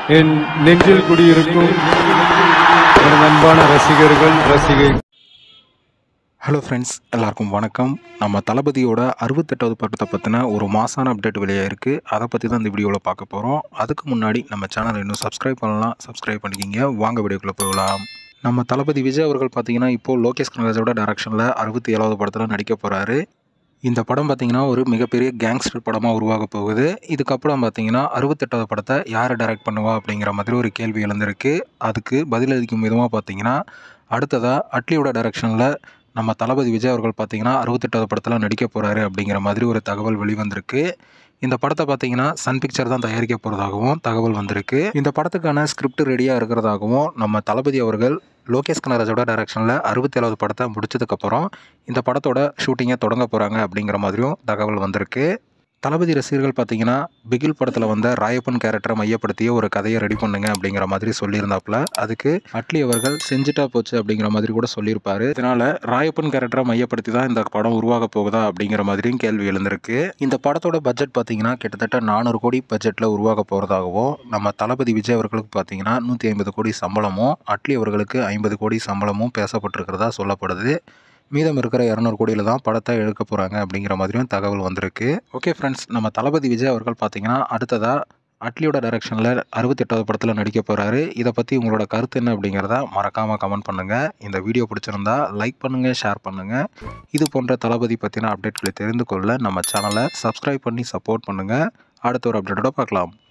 என் நெஞ்சில் குடியிருக்கும் எனது அன்பான ரசிகர்கள் ரசிகை ஹலோ ஃப்ரெண்ட்ஸ் எல்லாருக்கும் வணக்கம் நம்ம தளபதியோட அறுபத்தெட்டாவது படத்தை பற்றின ஒரு மாசான அப்டேட் வெளியாயிருக்கு அதை பற்றி தான் இந்த வீடியோவில் பார்க்க போகிறோம் அதுக்கு முன்னாடி நம்ம சேனலை இன்னும் சப்ஸ்கிரைப் பண்ணலாம் சப்ஸ்கிரைப் பண்ணிக்கிங்க வாங்க வீடியோக்குள்ளே போகலாம் நம்ம தளபதி விஜய் அவர்கள் பார்த்தீங்கன்னா இப்போது லோகேஷ் கனகராஜோட டேரக்ஷனில் அறுபத்தி ஏழாவது படத்தில் நடிக்க போகிறாரு இந்த படம் பார்த்தீங்கன்னா ஒரு மிகப்பெரிய கேங்ஸ்டர் படமாக உருவாக போகுது இதுக்கப்புறம் பார்த்தீங்கன்னா அறுபத்தெட்டாவது படத்தை யார் டைரக்ட் பண்ணுவா அப்படிங்கிற மாதிரி ஒரு கேள்வி எழுந்திருக்கு அதுக்கு பதிலளிக்கும் விதமாக பார்த்தீங்கன்னா அடுத்ததாக அட்லியோட டைரக்ஷனில் நம்ம தளபதி விஜய் அவர்கள் பார்த்தீங்கன்னா அறுபத்தெட்டாவது படத்தில் நடிக்க போகிறாரு அப்படிங்கிற மாதிரி ஒரு தகவல் வெளிவந்திருக்கு இந்த படத்தை பார்த்தீங்கன்னா சன் பிக்சர் தான் தயாரிக்க போகிறதாகவும் தகவல் வந்திருக்கு இந்த படத்துக்கான ஸ்கிரிப்ட் ரெடியாக இருக்கிறதாகவும் நம்ம தளபதி அவர்கள் லோகேஷ் கனகராஜோட டைரக்ஷனில் அறுபத்தேழாவது படத்தை முடிச்சதுக்கப்புறம் இந்த படத்தோட ஷூட்டிங்கை தொடங்க போகிறாங்க அப்படிங்கிற மாதிரியும் தகவல் வந்திருக்கு தளபதி ரசிகர்கள் பார்த்தீங்கன்னா பிகில் படத்தில் வந்த ராயப்பன் கேரக்டரை மையப்படுத்திய ஒரு கதையை ரெடி பண்ணுங்க அப்படிங்கிற மாதிரி சொல்லியிருந்தாப்புல அதுக்கு அட்லி அவர்கள் செஞ்சுட்டா போச்சு அப்படிங்கிற மாதிரி கூட சொல்லியிருப்பாரு இதனால ராயப்பன் கேரக்டரை மையப்படுத்தி தான் இந்த படம் உருவாக போகுதா அப்படிங்கிற மாதிரியும் கேள்வி எழுந்திருக்கு இந்த படத்தோட பட்ஜெட் பார்த்தீங்கன்னா கிட்டத்தட்ட நானூறு கோடி பட்ஜெட்டில் உருவாக போகிறதாகவும் நம்ம தளபதி விஜய் அவர்களுக்கு பார்த்தீங்கன்னா நூற்றி ஐம்பது கோடி சம்பளமும் அட்லி அவர்களுக்கு ஐம்பது கோடி சம்பளமும் பேசப்பட்டிருக்கிறதா சொல்லப்படுது மீதம் இருக்கிற இரநூறு கோடியில் தான் படத்தை எடுக்க போகிறாங்க அப்படிங்கிற மாதிரியும் தகவல் வந்திருக்கு ஓகே ஃப்ரெண்ட்ஸ் நம்ம தளபதி விஜய் அவர்கள் பார்த்தீங்கன்னா அடுத்ததாக அட்லியோட டைரக்ஷனில் அறுபத்தெட்டாவது படத்தில் நடிக்க போகிறாரு இதை பற்றி உங்களோட கருத்து என்ன அப்படிங்கிறத மறக்காமல் கமெண்ட் பண்ணுங்கள் இந்த வீடியோ பிடிச்சிருந்தா லைக் பண்ணுங்கள் ஷேர் பண்ணுங்கள் இது போன்ற தளபதி பற்றின அப்டேட்களை தெரிந்து கொள்ள நம்ம சேனலை சப்ஸ்கிரைப் பண்ணி சப்போர்ட் பண்ணுங்கள் அடுத்த ஒரு அப்டேட்டோட பார்க்கலாம்